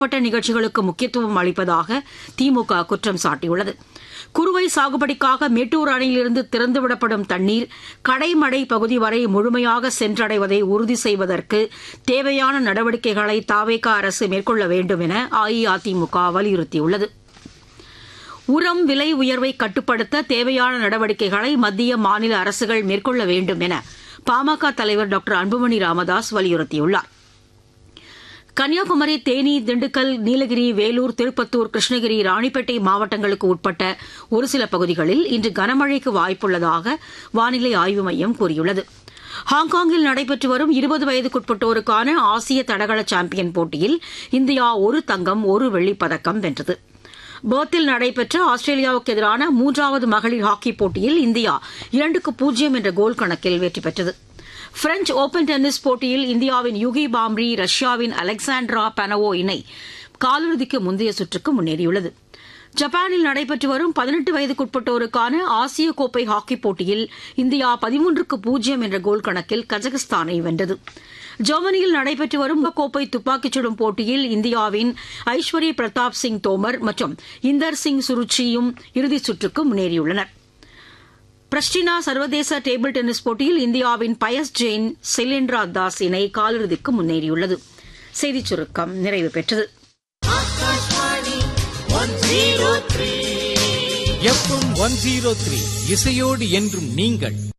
பட்ட நிகழ்ச்சிகளுக்கு முக்கியத்துவம் அளிப்பதாக திமுக குற்றம் சாட்டியுள்ளது குறுவை சாகுபடிக்காக மேட்டூர் அணையிலிருந்து திறந்துவிடப்படும் தண்ணீர் கடைமடை பகுதி வரை முழுமையாக சென்றடைவதை உறுதி செய்வதற்கு தேவையான நடவடிக்கைகளை தாவேக அரசு மேற்கொள்ள வேண்டும் என அஇஅதிமுக வலியுறுத்தியுள்ளது உரம் விலை உயர்வை கட்டுப்படுத்த தேவையான நடவடிக்கைகளை மத்திய மாநில அரசுகள் மேற்கொள்ள வேண்டும் என பாமக தலைவர் டாக்டர் அன்புமணி ராமதாஸ் வலியுறுத்தியுள்ளார் கன்னியாகுமரி தேனி திண்டுக்கல் நீலகிரி வேலூர் திருப்பத்தூர் கிருஷ்ணகிரி ராணிப்பேட்டை மாவட்டங்களுக்கு உட்பட்ட ஒரு சில பகுதிகளில் இன்று கனமழைக்கு வாய்ப்புள்ளதாக வானிலை ஆய்வு மையம் கூறியுள்ளது ஹாங்காங்கில் நடைபெற்று வரும் இருபது வயதுக்குட்பட்டோருக்கான ஆசிய தடகள சாம்பியன் போட்டியில் இந்தியா ஒரு தங்கம் ஒரு வெள்ளிப் பதக்கம் வென்றது பேர்த்தில் நடைபெற்ற ஆஸ்திரேலியாவுக்கு எதிரான மூன்றாவது மகளிர் ஹாக்கிப் போட்டியில் இந்தியா இரண்டுக்கு பூஜ்ஜியம் என்ற கோல் கணக்கில் வெற்றி பெற்றது பிரெஞ்ச் ஓபன் டென்னிஸ் போட்டியில் இந்தியாவின் யுகி பாம்ரி ரஷ்யாவின் அலெக்சாண்ட்ரா பனவோ இணை காலிறுதிக்கு முந்தைய சுற்றுக்கு முன்னேறியுள்ளது ஜப்பானில் நடைபெற்று வரும் பதினெட்டு வயதுக்குட்பட்டோருக்கான ஆசிய கோப்பை ஹாக்கிப் போட்டியில் இந்தியா பதிமூன்றுக்கு பூஜ்ஜியம் என்ற கோல் கணக்கில் கஜகஸ்தானை வென்றது ஜெர்மனியில் நடைபெற்று வரும் கோப்பை துப்பாக்கிச் சுடும் போட்டியில் இந்தியாவின் ஐஸ்வர்ய பிரதாப் சிங் தோமர் மற்றும் இந்தர் சிங் சுருச்சியும் இறுதிச் சுற்றுக்கு முன்னேறியுள்ளனர் பிரஸ்டினா சர்வதேச டேபிள் டென்னிஸ் போட்டியில் இந்தியாவின் பயஸ் ஜெயின் செலின்ட்ரா தாஸ் இணை காலிறுதிக்கு முன்னேறியுள்ளது செய்திச் சுருக்கம் நிறைவு பெற்றது எஃப்எம் ஒன் ஜீரோ த்ரீ இசையோடு என்றும் நீங்கள்